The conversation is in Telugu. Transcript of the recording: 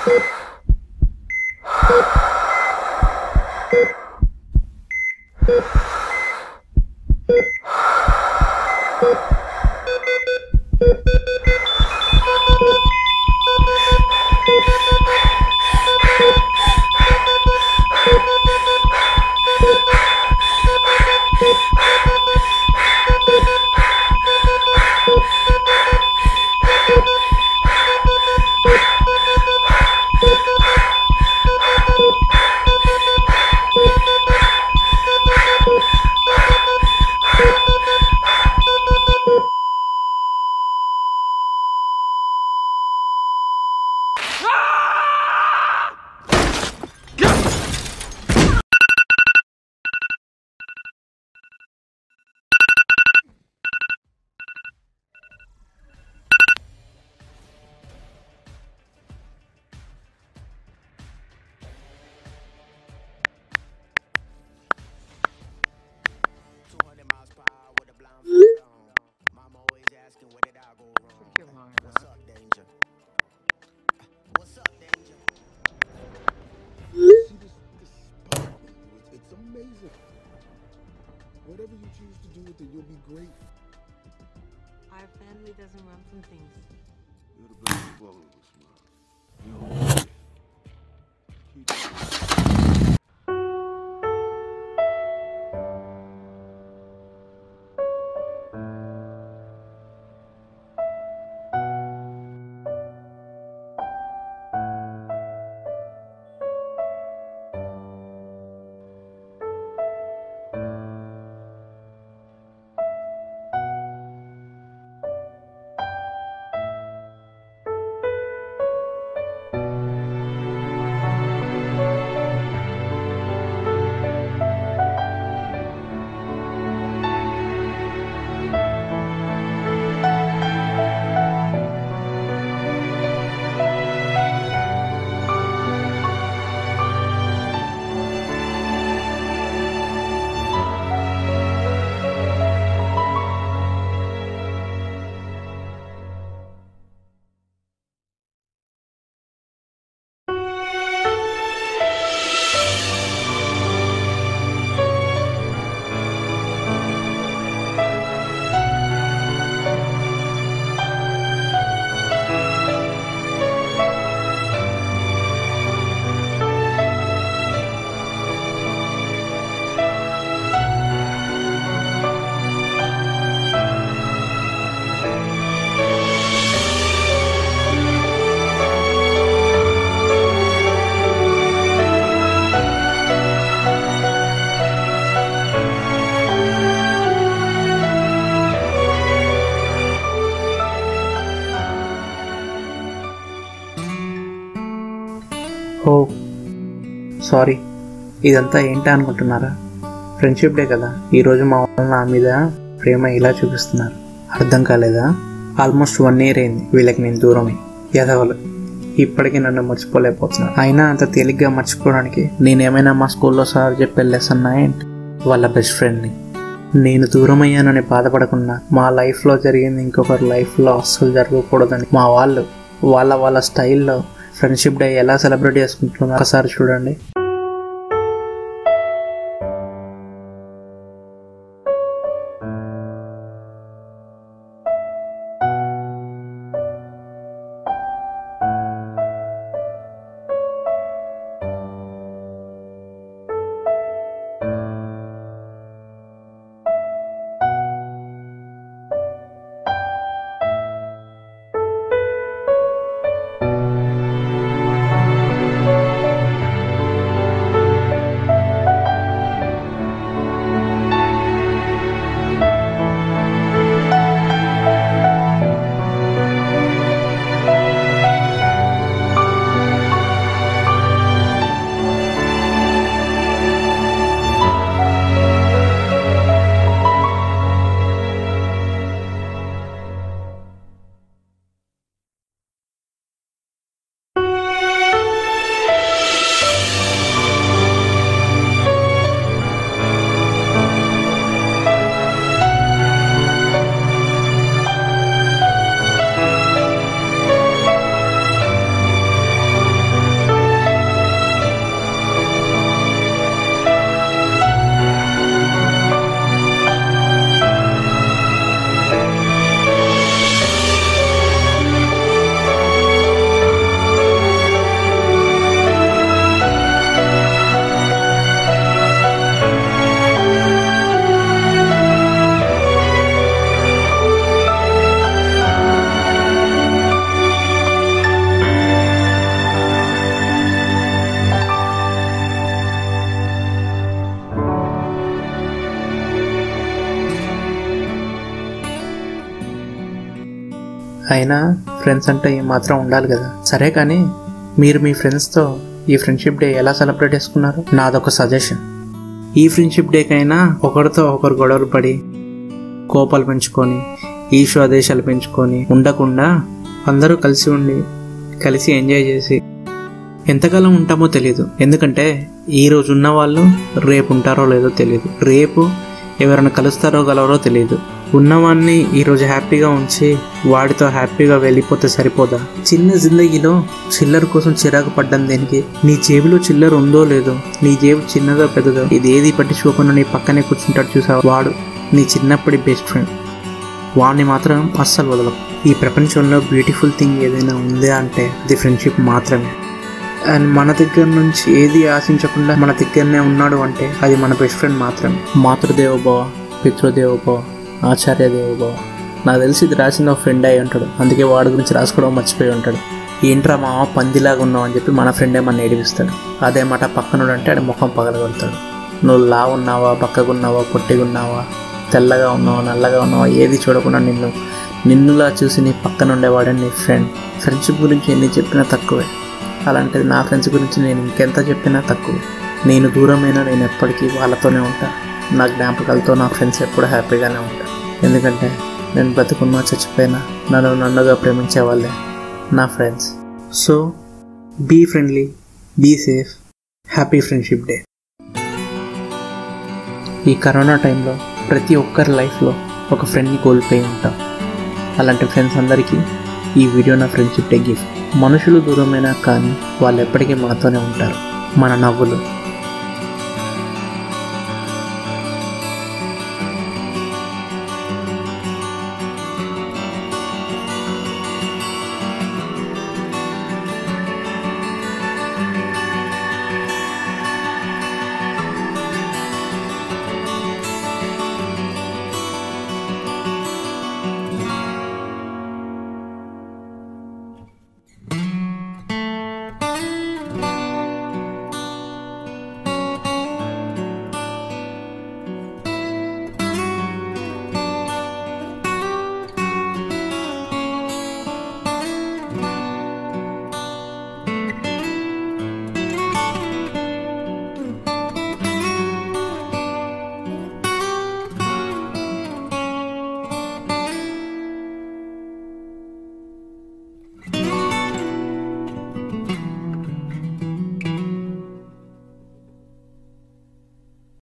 See this, this spot? It's, it's amazing. Whatever you choose to do with it, you'll be great. Our family doesn't run from things. You're the best of all of us, man. You're okay. Keep going. Oh sorry ఇదంతా ఏంటి అనుకుంటున్నారా ఫ్రెండ్షిప్ డే కదా ఈరోజు మా వాళ్ళు నా మీద ప్రేమ ఇలా చూపిస్తున్నారు అర్థం కాలేదా ఆల్మోస్ట్ వన్ ఇయర్ అయింది వీళ్ళకి నేను దూరమే యదవలు ఇప్పటికీ నన్ను మర్చిపోలేకపోతున్నారు అయినా అంత తేలిగ్గా మర్చిపోవడానికి నేనేమైనా మా స్కూల్లో సార్ చెప్పే లెసన్ ఏంటి వాళ్ళ బెస్ట్ ఫ్రెండ్ని నేను దూరం అయ్యానని బాధపడకుండా మా లైఫ్లో జరిగింది ఇంకొకరి లైఫ్లో అస్సలు జరగకూడదని మా వాళ్ళు వాళ్ళ వాళ్ళ స్టైల్లో ఫ్రెండ్షిప్ డే ఎలా సెలబ్రేట్ చేసుకుంటున్నారు ఒకసారి చూడండి అయినా ఫ్రెండ్స్ అంటే మాత్రం ఉండాలి కదా సరే కానీ మీరు మీ ఫ్రెండ్స్తో ఈ ఫ్రెండ్షిప్ డే ఎలా సెలబ్రేట్ చేసుకున్నారు నాదొక సజెషన్ ఈ ఫ్రెండ్షిప్ డేకైనా ఒకరితో ఒకరు గొడవలు పడి కోపాలు పెంచుకొని ఈశ్వ ఆదేశాలు పెంచుకొని ఉండకుండా అందరూ కలిసి ఉండి కలిసి ఎంజాయ్ చేసి ఎంతకాలం ఉంటామో తెలియదు ఎందుకంటే ఈ రోజు ఉన్న వాళ్ళు రేపు ఉంటారో లేదో తెలియదు రేపు ఎవరైనా కలుస్తారో గలవరో తెలియదు ఉన్నవాడిని ఈరోజు హ్యాపీగా ఉంచి వాడితో హ్యాపీగా వెళ్ళిపోతే సరిపోదా చిన్న జిందగీలో చిల్లర కోసం చిరాకు పడ్డం దేనికి నీ జేబులో చిల్లర ఉందో లేదో నీ జేబు చిన్నదో పెద్దదో ఇది ఏది పట్టించుకోకుండా నీ పక్కనే కూర్చుంటాడు చూసావా వాడు నీ చిన్నప్పటి బెస్ట్ ఫ్రెండ్ వాడిని మాత్రం అస్సలు వదలం ఈ ప్రపంచంలో బ్యూటిఫుల్ థింగ్ ఏదైనా ఉందా అంటే అది ఫ్రెండ్షిప్ మాత్రమే అండ్ మన దగ్గర నుంచి ఏది ఆశించకుండా మన దగ్గరనే ఉన్నాడు అంటే అది మన బెస్ట్ ఫ్రెండ్ మాత్రమే మాతృదేవోభవ పితృదేవోభవ ఆచార్య దేవోభవ నాకు తెలిసి ఇది రాసిన ఒక ఫ్రెండ్ అయి ఉంటాడు అందుకే వాడి గురించి రాసుకోవడం మర్చిపోయి ఉంటాడు ఏంట్రా మామ పందిలాగా ఉన్నావు అని చెప్పి మన ఫ్రెండే మన ఏడిపిస్తాడు అదే మాట పక్కనుడు అంటే ఆడి ముఖం పగలగొడతాడు నువ్వు లా ఉన్నావా పక్కగున్నావా పొట్టిగున్నావా తెల్లగా ఉన్నావా నల్లగా ఉన్నావా ఏది చూడకుండా నిన్ను నిన్నులా చూసి నీ పక్కన ఉండేవాడే నీ ఫ్రెండ్ ఫ్రెండ్షిప్ గురించి ఎన్ని చెప్పినా తక్కువే అలాంటిది నా ఫ్రెండ్స్ గురించి నేను ఇంకెంత చెప్పినా తక్కువ నేను దూరమైనా నేను ఎప్పటికీ వాళ్ళతోనే ఉంటాను నా జ్ఞాపకాలతో నా ఫ్రెండ్స్ ఎప్పుడు హ్యాపీగానే ఉంటాను ఎందుకంటే నేను బతుకున్నా చచ్చిపోయినా నన్ను నన్నుగా ప్రేమించే వాళ్ళే నా friends so be friendly be safe happy friendship day ఈ కరోనా టైంలో ప్రతి ఒక్కరి లైఫ్లో ఒక ఫ్రెండ్ని కోల్పోయి ఉంటాం అలాంటి ఫ్రెండ్స్ అందరికీ ఈ వీడియో నా ఫ్రెండ్షిప్ డే గిఫ్ట్ మనుషులు దూరమైనా కానీ వాళ్ళు ఎప్పటికీ మనతోనే ఉంటారు మన నవ్వులు